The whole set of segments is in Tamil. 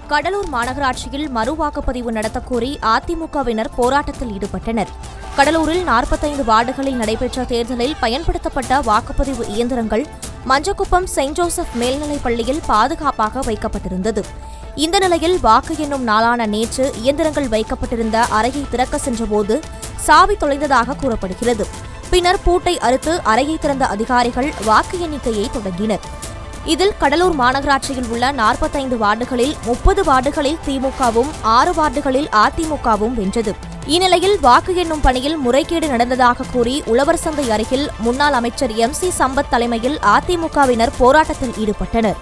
கடலூர் மாநகராட்சியில் மறு வாக்குப்பதிவு நடத்தக் கோரி அதிமுகவினர் போராட்டத்தில் ஈடுபட்டனர் கடலூரில் நாற்பத்தைந்து வார்டுகளில் நடைபெற்ற தேர்தலில் பயன்படுத்தப்பட்ட வாக்குப்பதிவு இயந்திரங்கள் மஞ்சக்குப்பம் செயின்ட் ஜோசப் மேல்நிலைப் பள்ளியில் பாதுகாப்பாக வைக்கப்பட்டிருந்தது இந்த நிலையில் வாக்கு எண்ணும் நாளான நேற்று இயந்திரங்கள் வைக்கப்பட்டிருந்த அறையை திறக்க சென்றபோது சாவி தொலைந்ததாக கூறப்படுகிறது பின்னர் பூட்டை அறுத்து அறையை திறந்த அதிகாரிகள் வாக்கு எண்ணிக்கையை தொடங்கினர் இதில் கடலூர் மாநகராட்சியில் உள்ள நாற்பத்தைந்து வார்டுகளில் முப்பது வார்டுகளில் திமுகவும் ஆறு வார்டுகளில் அதிமுகவும் வென்றது இந்நிலையில் வாக்கு எண்ணும் பணியில் முறைகேடு நடந்ததாக கூறி உழவர் சந்தை அருகில் முன்னாள் அமைச்சர் எம் சி சம்பத் தலைமையில் அதிமுகவினர் போராட்டத்தில் ஈடுபட்டனர்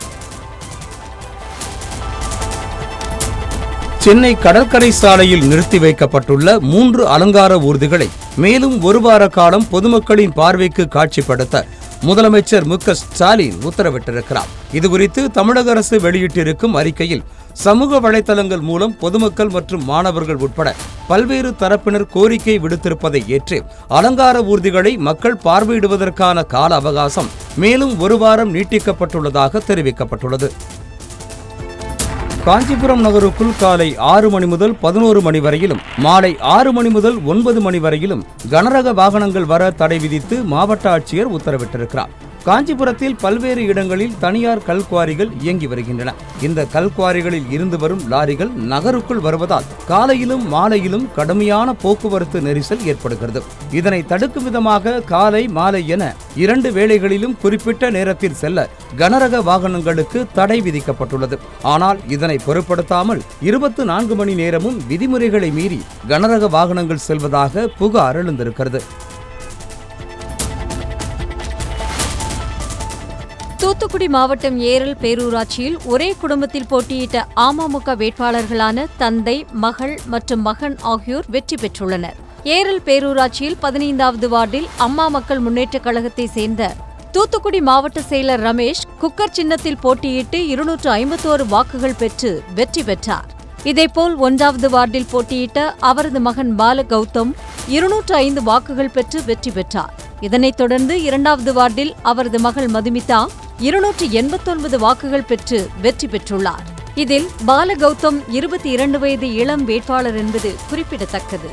சென்னை கடற்கரை சாலையில் நிறுத்தி வைக்கப்பட்டுள்ள மூன்று அலங்கார ஊர்திகளை மேலும் ஒரு வார காலம் பொதுமக்களின் பார்வைக்கு காட்சிப்படுத்த முதலமைச்சர் மு க ஸ்டாலின் உத்தரவிட்டிருக்கிறார் இதுகுறித்து தமிழக அரசு வெளியிட்டிருக்கும் அறிக்கையில் சமூக வலைதளங்கள் மூலம் பொதுமக்கள் மற்றும் மாணவர்கள் உட்பட பல்வேறு தரப்பினர் கோரிக்கை விடுத்திருப்பதை ஏற்று அலங்கார ஊர்திகளை மக்கள் பார்வையிடுவதற்கான கால அவகாசம் மேலும் ஒரு வாரம் நீட்டிக்கப்பட்டுள்ளதாக தெரிவிக்கப்பட்டுள்ளது காஞ்சிபுரம் நகருக்குள் காலை ஆறு மணி முதல் பதினோரு மணி வரையிலும் மாலை ஆறு மணி முதல் ஒன்பது மணி வரையிலும் கனரக வாகனங்கள் வர தடை விதித்து மாவட்ட ஆட்சியர் உத்தரவிட்டிருக்கிறார் காஞ்சிபுரத்தில் பல்வேறு இடங்களில் தனியார் கல்குவாரிகள் இயங்கி வருகின்றன இந்த கல்குவாரிகளில் இருந்து வரும் லாரிகள் நகருக்குள் வருவதால் காலையிலும் மாலையிலும் கடுமையான போக்குவரத்து நெரிசல் ஏற்படுகிறது இதனை தடுக்கும் விதமாக காலை மாலை என இரண்டு வேளைகளிலும் குறிப்பிட்ட நேரத்தில் செல்ல கனரக வாகனங்களுக்கு தடை விதிக்கப்பட்டுள்ளது ஆனால் இதனை பொருட்படுத்தாமல் இருபத்து நான்கு மணி நேரமும் விதிமுறைகளை மீறி கனரக வாகனங்கள் செல்வதாக புகார் எழுந்திருக்கிறது தூத்துக்குடி மாவட்டம் ஏரல் பேரூராட்சியில் ஒரே குடும்பத்தில் போட்டியிட்ட அமமுக வேட்பாளர்களான தந்தை மகள் மற்றும் மகன் ஆகியோர் வெற்றி பெற்றுள்ளனர் ஏரல் பேரூராட்சியில் பதினைந்தாவது வார்டில் அம்மா மக்கள் முன்னேற்றக் கழகத்தை சேர்ந்த தூத்துக்குடி மாவட்ட செயலர் ரமேஷ் குக்கர் சின்னத்தில் போட்டியிட்டு இருநூற்று ஐம்பத்தோரு வாக்குகள் பெற்று வெற்றி பெற்றார் இதேபோல் ஒன்றாவது வார்டில் போட்டியிட்ட அவரது மகன் பால கௌதம் இருநூற்று ஐந்து வாக்குகள் பெற்று வெற்றி பெற்றார் இதனைத் தொடர்ந்து இரண்டாவது வார்டில் அவரது மகள் மதுமிதா இருநூற்று எண்பத்தொன்பது வாக்குகள் பெற்று வெற்றி பெற்றுள்ளார் இதில் பால கௌதம் இருபத்தி இரண்டு வயது இளம் வேட்பாளர் என்பது குறிப்பிடத்தக்கது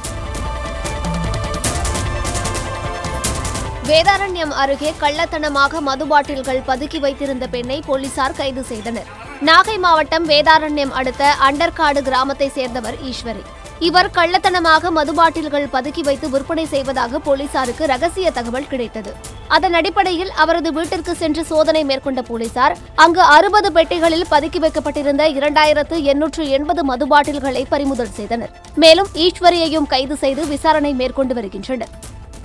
வேதாரண்யம் அருகே கள்ளத்தனமாக மது பாட்டில்கள் பதுக்கி வைத்திருந்த பெண்ணை போலீசார் கைது செய்தனர் நாகை மாவட்டம் வேதாரண்யம் அடுத்த அண்டர்காடு கிராமத்தை சேர்ந்தவர் ஈஸ்வரி இவர் கள்ளத்தனமாக மது பாட்டில்கள் பதுக்கி வைத்து விற்பனை செய்வதாக போலீசாருக்கு ரகசிய தகவல் கிடைத்தது அதன் அடிப்படையில் அவரது வீட்டிற்கு சென்று சோதனை மேற்கொண்ட போலீசார் அங்கு அறுபது பெட்டிகளில் பதுக்கி வைக்கப்பட்டிருந்த இரண்டாயிரத்து எண்ணூற்று எண்பது மது பாட்டில்களை பறிமுதல் செய்தனர் மேலும் ஈஸ்வரியையும் கைது செய்து விசாரணை மேற்கொண்டு வருகின்றனர்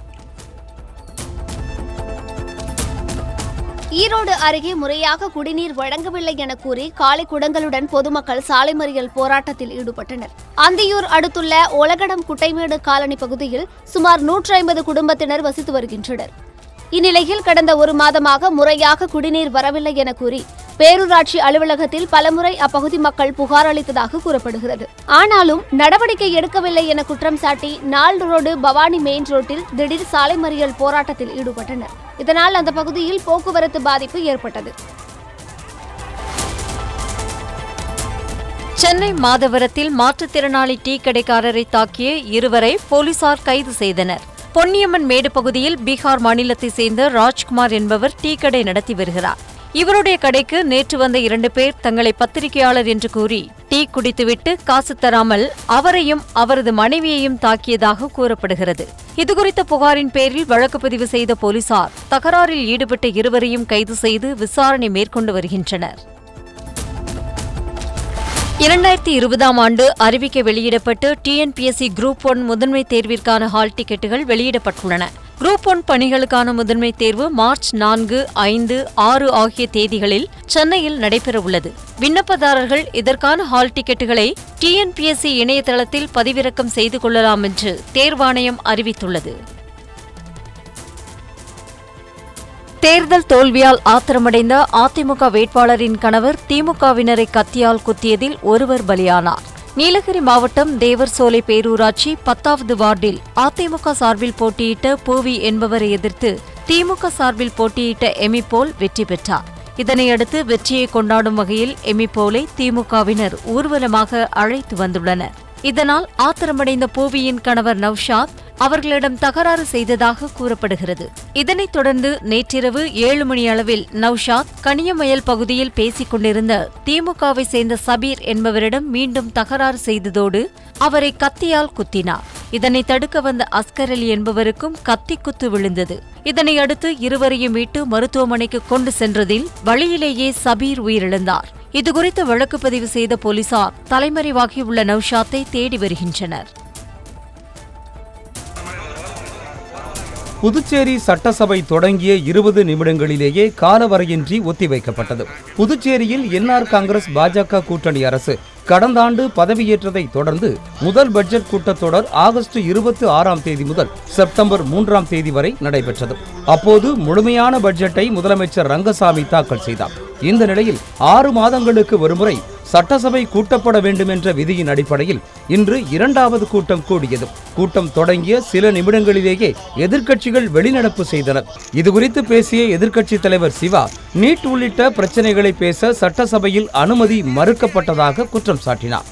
ஈரோடு அருகே முறையாக குடிநீர் வழங்கவில்லை என கூறி காலை குடங்களுடன் பொதுமக்கள் சாலை மறியல் போராட்டத்தில் ஈடுபட்டனர் அந்தியூர் அடுத்துள்ள ஒலகடம் குட்டைமேடு காலனி பகுதியில் சுமார் நூற்றி ஐம்பது குடும்பத்தினர் வசித்து வருகின்றனர் இந்நிலையில் கடந்த ஒரு மாதமாக முறையாக குடிநீர் வரவில்லை என கூறி பேரூராட்சி அலுவலகத்தில் பலமுறை அப்பகுதி மக்கள் புகார் அளித்ததாக கூறப்படுகிறது ஆனாலும் நடவடிக்கை எடுக்கவில்லை என குற்றம் சாட்டி நாள் ரோடு பவானி மெயின் ரோட்டில் திடீர் சாலை மறியல் போராட்டத்தில் ஈடுபட்டனர் இதனால் அந்த பகுதியில் போக்குவரத்து பாதிப்பு ஏற்பட்டது சென்னை மாதவரத்தில் மாற்றுத்திறனாளி டீ கடைக்காரரை தாக்கிய இருவரை போலீசார் கைது செய்தனர் பொன்னியம்மன் மேடு பகுதியில் பீகார் மாநிலத்தைச் சேர்ந்த ராஜ்குமார் என்பவர் டீ கடை நடத்தி வருகிறார் இவருடைய கடைக்கு நேற்று வந்த இரண்டு பேர் தங்களை பத்திரிகையாளர் என்று கூறி டீ குடித்துவிட்டு காசு தராமல் அவரையும் அவரது மனைவியையும் தாக்கியதாக கூறப்படுகிறது இதுகுறித்த புகாரின் பேரில் வழக்கு பதிவு செய்த போலீசார் தகராறில் ஈடுபட்ட இருவரையும் கைது செய்து விசாரணை மேற்கொண்டு வருகின்றனர் இரண்டாயிரத்தி இருபதாம் ஆண்டு அறிவிக்க வெளியிடப்பட்டு டிஎன்பிஎஸ்சி குரூப் ஒன் முதன்மை தேர்விற்கான ஹால் டிக்கெட்டுகள் வெளியிடப்பட்டுள்ளன குரூப் ஒன் பணிகளுக்கான முதன்மை தேர்வு மார்ச் நான்கு ஐந்து ஆறு ஆகிய தேதிகளில் சென்னையில் நடைபெறவுள்ளது விண்ணப்பதாரர்கள் இதற்கான ஹால் டிக்கெட்டுகளை டிஎன்பிஎஸ்சி இணையதளத்தில் பதிவிறக்கம் செய்து கொள்ளலாம் என்று தேர்வாணையம் அறிவித்துள்ளது தேர்தல் தோல்வியால் ஆத்திரமடைந்த அதிமுக வேட்பாளரின் கணவர் திமுகவினரை கத்தியால் குத்தியதில் ஒருவர் பலியானார் நீலகிரி மாவட்டம் தேவர்சோலை பேரூராட்சி பத்தாவது வார்டில் அதிமுக சார்பில் போட்டியிட்ட பூவி என்பவரை எதிர்த்து திமுக சார்பில் போட்டியிட்ட எமிபோல் வெற்றி பெற்றார் இதனையடுத்து வெற்றியை கொண்டாடும் வகையில் எமிபோலை திமுகவினர் ஊர்வலமாக அழைத்து வந்துள்ளனர் இதனால் ஆத்திரமடைந்த பூவியின் கணவர் நவ்ஷாத் அவர்களிடம் தகராறு செய்ததாக கூறப்படுகிறது இதனைத் தொடர்ந்து நேற்றிரவு ஏழு மணி அளவில் நவ்ஷாத் கனியமயல் பகுதியில் பேசிக் கொண்டிருந்த திமுகவை சேர்ந்த சபீர் என்பவரிடம் மீண்டும் தகராறு செய்ததோடு அவரை கத்தியால் குத்தினார் இதனை தடுக்க வந்த அஸ்கர் அலி என்பவருக்கும் கத்தி குத்து விழுந்தது இதனை அடுத்து இருவரையும் மீட்டு மருத்துவமனைக்கு கொண்டு சென்றதில் வழியிலேயே சபீர் உயிரிழந்தார் இதுகுறித்து வழக்கு பதிவு செய்த போலீசார் தலைமறைவாகியுள்ள நவ்ஷாத்தை தேடி வருகின்றனர் புதுச்சேரி சட்டசபை தொடங்கிய இருபது நிமிடங்களிலேயே காலவரையின்றி ஒத்திவைக்கப்பட்டது புதுச்சேரியில் என்ஆர் காங்கிரஸ் பாஜக கூட்டணி அரசு கடந்த ஆண்டு பதவியேற்றதை தொடர்ந்து முதல் பட்ஜெட் கூட்டத்தொடர் ஆகஸ்ட் இருபத்தி ஆறாம் தேதி முதல் செப்டம்பர் மூன்றாம் தேதி வரை நடைபெற்றது அப்போது முழுமையான பட்ஜெட்டை முதலமைச்சர் ரங்கசாமி தாக்கல் செய்தார் இந்த நிலையில் ஆறு மாதங்களுக்கு ஒருமுறை சட்டசபை கூட்டப்பட வேண்டும் என்ற விதியின் அடிப்படையில் இன்று இரண்டாவது கூட்டம் கூடியது கூட்டம் தொடங்கிய சில நிமிடங்களிலேயே எதிர்க்கட்சிகள் வெளிநடப்பு செய்தனர் இதுகுறித்து பேசிய எதிர்க்கட்சித் தலைவர் சிவா நீட் உள்ளிட்ட பிரச்சனைகளை பேச சட்டசபையில் அனுமதி மறுக்கப்பட்டதாக குற்றம் சாட்டினார்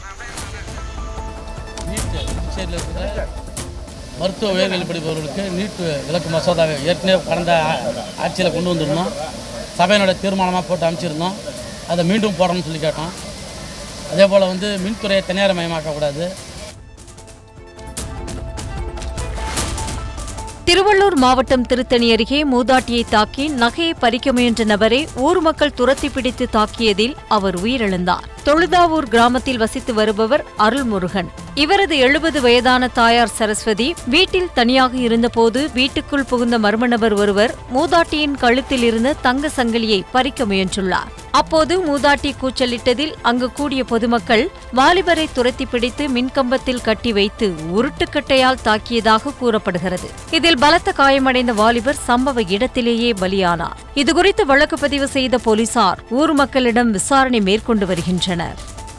நீட் புதுச்சேரியில் இருக்கிற மருத்துவ உயர்கல்வி படிப்பவர்களுக்கு நீட் விலக்கு மசோதாவை ஏற்கனவே கடந்த ஆட்சியில் கொண்டு வந்திருந்தோம் சபையினோட தீர்மானமாக போட்டு அமைச்சிருந்தோம் அதை மீண்டும் போடணும்னு சொல்லி கேட்டோம் அதே போல் வந்து மின்துறையை தனியார் மயமாக்கக்கூடாது திருவள்ளூர் மாவட்டம் திருத்தணி அருகே மூதாட்டியை தாக்கி நகையை பறிக்க முயன்ற நபரை ஊர் மக்கள் துரத்தி பிடித்து தாக்கியதில் அவர் உயிரிழந்தார் தொழுதாவூர் கிராமத்தில் வசித்து வருபவர் அருள்முருகன் இவரது எழுபது வயதான தாயார் சரஸ்வதி வீட்டில் தனியாக இருந்தபோது வீட்டுக்குள் புகுந்த மர்ம நபர் ஒருவர் மூதாட்டியின் கழுத்தில் இருந்த தங்க சங்கிலியை பறிக்க முயன்றுள்ளார் அப்போது மூதாட்டி கூச்சலிட்டதில் அங்கு கூடிய பொதுமக்கள் வாலிபரை துரத்தி பிடித்து மின்கம்பத்தில் கட்டி வைத்து உருட்டுக்கட்டையால் தாக்கியதாக கூறப்படுகிறது இதில் பலத்த காயமடைந்த வாலிபர் சம்பவ இடத்திலேயே பலியானார் இதுகுறித்து வழக்கு பதிவு செய்த போலீசார் ஊர் மக்களிடம் விசாரணை மேற்கொண்டு வருகின்றனர்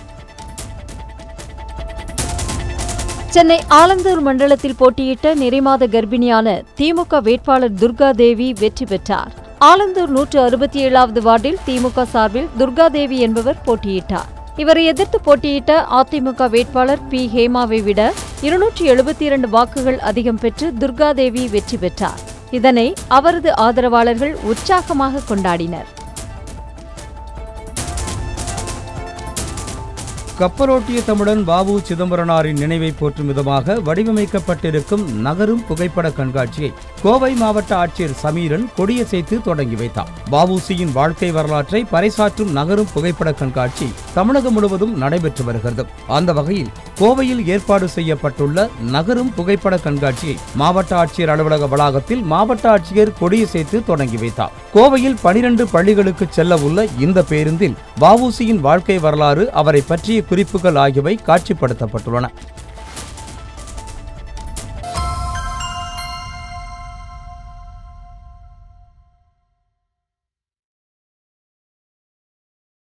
சென்னை ஆலந்தூர் மண்டலத்தில் போட்டியிட்ட நிறைமாத கர்ப்பிணியான திமுக வேட்பாளர் துர்கா தேவி வெற்றி பெற்றார் ஆலந்தூர் நூற்று அறுபத்தி ஏழாவது வார்டில் திமுக சார்பில் துர்கா தேவி என்பவர் போட்டியிட்டார் இவரை எதிர்த்து போட்டியிட்ட அதிமுக வேட்பாளர் பி ஹேமாவை விட இருநூற்றி எழுபத்தி இரண்டு வாக்குகள் அதிகம் பெற்று துர்காதேவி வெற்றி பெற்றார் இதனை அவரது ஆதரவாளர்கள் உற்சாகமாக கொண்டாடினர் கப்பலோட்டிய தமிழன் பாபு சிதம்பரனாரின் நினைவை போற்றும் விதமாக வடிவமைக்கப்பட்டிருக்கும் நகரும் புகைப்பட கண்காட்சியை கோவை மாவட்ட ஆட்சியர் சமீரன் கொடியசைத்து தொடங்கி வைத்தார் பாபுசியின் வாழ்க்கை வரலாற்றை பறைசாற்றும் நகரும் புகைப்பட கண்காட்சி தமிழகம் முழுவதும் நடைபெற்று வருகிறது அந்த வகையில் கோவையில் ஏற்பாடு செய்யப்பட்டுள்ள நகரும் புகைப்பட கண்காட்சியை மாவட்ட ஆட்சியர் அலுவலக வளாகத்தில் மாவட்ட ஆட்சியர் கொடியசைத்து தொடங்கி வைத்தார் கோவையில் பனிரெண்டு பள்ளிகளுக்கு செல்ல உள்ள இந்த பேருந்தில் பாபுசியின் வாழ்க்கை வரலாறு அவரை பற்றிய குறிப்புகள் ஆகியவை காட்சிப்படுத்தப்பட்டுள்ளன